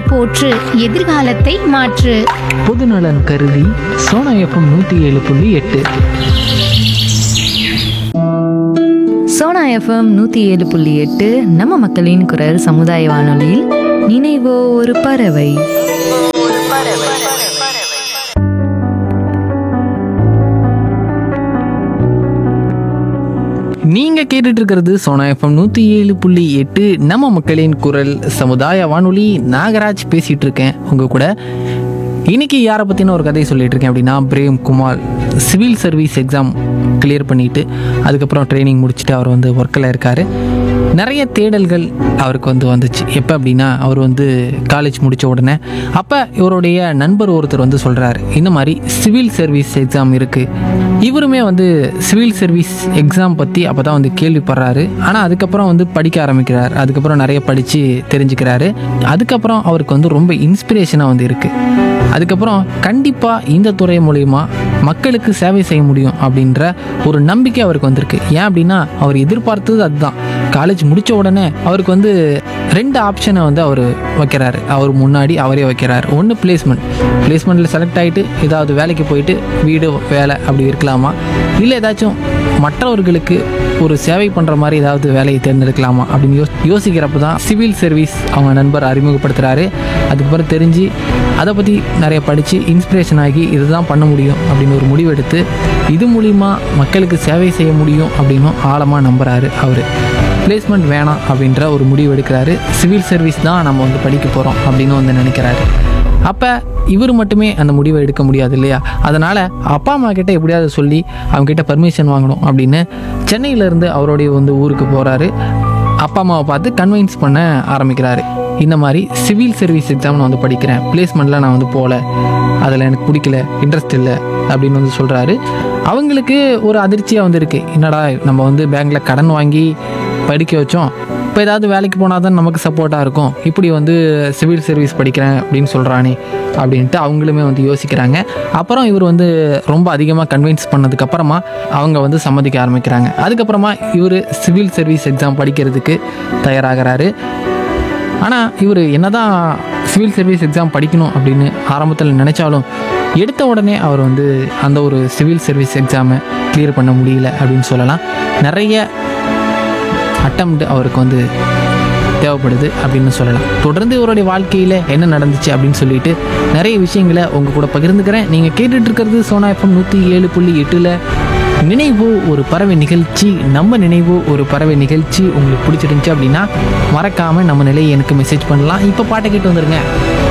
போற்று எதிர்காலத்தை மாற்று பொதுநலன் கருதி சோனா எஃப்எம் நூற்றி ஏழு புள்ளி எட்டு சோனா எஃப்எம் நூற்றி ஏழு புள்ளி எட்டு நம்ம மக்களின் குரல் சமுதாய வானொலியில் நினைவோ ஒரு பறவை நீங்க கேட்டுட்டு இருக்கிறது சோனா எஃப்எம் நூற்றி ஏழு புள்ளி எட்டு நம்ம மக்களின் குரல் சமுதாய வானொலி நாகராஜ் பேசிட்டு இருக்கேன் உங்க கூட இன்னைக்கு யாரை பற்றின ஒரு கதையை சொல்லிட்டு இருக்கேன் அப்படின்னா Prem Kumar civil service exam clear பண்ணிட்டு அதுக்கப்புறம் ட்ரைனிங் முடிச்சுட்டு அவர் வந்து ஒர்க்கில் இருக்காரு நிறைய தேடல்கள் அவருக்கு வந்து வந்துச்சு எப்போ அப்படின்னா அவர் வந்து காலேஜ் முடித்த உடனே அப்போ இவருடைய நண்பர் ஒருத்தர் வந்து சொல்கிறாரு இந்த மாதிரி சிவில் சர்வீஸ் எக்ஸாம் இருக்குது இவருமே வந்து சிவில் சர்வீஸ் எக்ஸாம் பற்றி அப்போ தான் வந்து கேள்விப்படுறாரு ஆனால் அதுக்கப்புறம் வந்து படிக்க ஆரம்பிக்கிறார் அதுக்கப்புறம் நிறைய படித்து தெரிஞ்சுக்கிறாரு அதுக்கப்புறம் அவருக்கு வந்து ரொம்ப இன்ஸ்பிரேஷனாக வந்து இருக்குது அதுக்கப்புறம் கண்டிப்பாக இந்த துறை மூலயமா மக்களுக்கு சேவை செய்ய முடியும் அப்படின்ற ஒரு நம்பிக்கை அவருக்கு வந்திருக்கு ஏன் அப்படின்னா அவர் எதிர்பார்த்தது அதுதான் காலேஜ் முடித்த உடனே அவருக்கு வந்து ரெண்டு ஆப்ஷனை வந்து அவர் வைக்கிறாரு அவர் முன்னாடி அவரே வைக்கிறார் ஒன்று பிளேஸ்மெண்ட் பிளேஸ்மெண்ட்டில் செலக்ட் ஆகிட்டு ஏதாவது வேலைக்கு போயிட்டு வீடு வேலை அப்படி இருக்கலாமா இல்லை ஏதாச்சும் மற்றவர்களுக்கு ஒரு சேவை பண்ணுற மாதிரி ஏதாவது வேலையை தேர்ந்தெடுக்கலாமா அப்படின்னு யோ யோசிக்கிறப்ப தான் சிவில் சர்வீஸ் அவங்க நண்பர் அறிமுகப்படுத்துகிறாரு அதுக்கப்புறம் தெரிஞ்சு அதை பற்றி நிறைய படித்து இன்ஸ்பிரேஷன் ஆகி இதுதான் பண்ண முடியும் அப்படின்னு ஒரு முடிவெடுத்து இது மூலிமா மக்களுக்கு சேவை செய்ய முடியும் அப்படின்னும் ஆழமாக நம்புகிறாரு அவர் பிளேஸ்மெண்ட் வேணாம் அப்படின்ற ஒரு முடிவு எடுக்கிறாரு சிவில் சர்வீஸ் தான் நம்ம வந்து படிக்க போகிறோம் அப்படின்னு வந்து நினைக்கிறாரு அப்போ இவர் மட்டுமே அந்த முடிவை எடுக்க முடியாது இல்லையா அதனால் அப்பா அம்மா கிட்ட எப்படியாவது சொல்லி அவங்ககிட்ட பர்மிஷன் வாங்கணும் அப்படின்னு சென்னையிலேருந்து அவருடைய வந்து ஊருக்கு போகிறாரு அப்பா அம்மாவை பார்த்து கன்வின்ஸ் பண்ண ஆரம்பிக்கிறாரு இந்த மாதிரி சிவில் சர்வீஸ் எக்ஸாம் நான் வந்து படிக்கிறேன் பிளேஸ்மெண்ட்டில் நான் வந்து போகல அதில் எனக்கு பிடிக்கல இன்ட்ரெஸ்ட் இல்லை அப்படின்னு வந்து சொல்கிறாரு அவங்களுக்கு ஒரு அதிர்ச்சியாக வந்து இருக்குது என்னடா நம்ம வந்து பேங்க்கில் கடன் வாங்கி படிக்க வச்சோம் இப்போ ஏதாவது வேலைக்கு போனால் தான் நமக்கு சப்போர்ட்டாக இருக்கும் இப்படி வந்து சிவில் சர்வீஸ் படிக்கிறேன் அப்படின்னு சொல்கிறானே அப்படின்ட்டு அவங்களுமே வந்து யோசிக்கிறாங்க அப்புறம் இவர் வந்து ரொம்ப அதிகமாக கன்வின்ஸ் பண்ணதுக்கப்புறமா அவங்க வந்து சம்மதிக்க ஆரம்பிக்கிறாங்க அதுக்கப்புறமா இவர் சிவில் சர்வீஸ் எக்ஸாம் படிக்கிறதுக்கு தயாராகிறாரு ஆனால் இவர் என்னதான் சிவில் சர்வீஸ் எக்ஸாம் படிக்கணும் அப்படின்னு ஆரம்பத்தில் நினச்சாலும் எடுத்த உடனே அவர் வந்து அந்த ஒரு சிவில் சர்வீஸ் எக்ஸாமை கிளியர் பண்ண முடியல அப்படின்னு சொல்லலாம் நிறைய அட்டம்ப்ட் அவருக்கு வந்து தேவைப்படுது அப்படின்னு சொல்லலாம் தொடர்ந்து இவருடைய வாழ்க்கையில் என்ன நடந்துச்சு அப்படின்னு சொல்லிட்டு நிறைய விஷயங்களை உங்கள் கூட பகிர்ந்துக்கிறேன் நீங்கள் கேட்டுட்டு இருக்கிறது சோனா எஃப்எம் நூற்றி ஏழு புள்ளி எட்டில் நினைவு ஒரு பறவை நிகழ்ச்சி நம்ம நினைவு ஒரு பறவை நிகழ்ச்சி உங்களுக்கு பிடிச்சிருந்துச்சு அப்படின்னா மறக்காமல் நம்ம நிலையை எனக்கு மெசேஜ் பண்ணலாம் இப்போ பாட்டை கேட்டு வந்துருங்க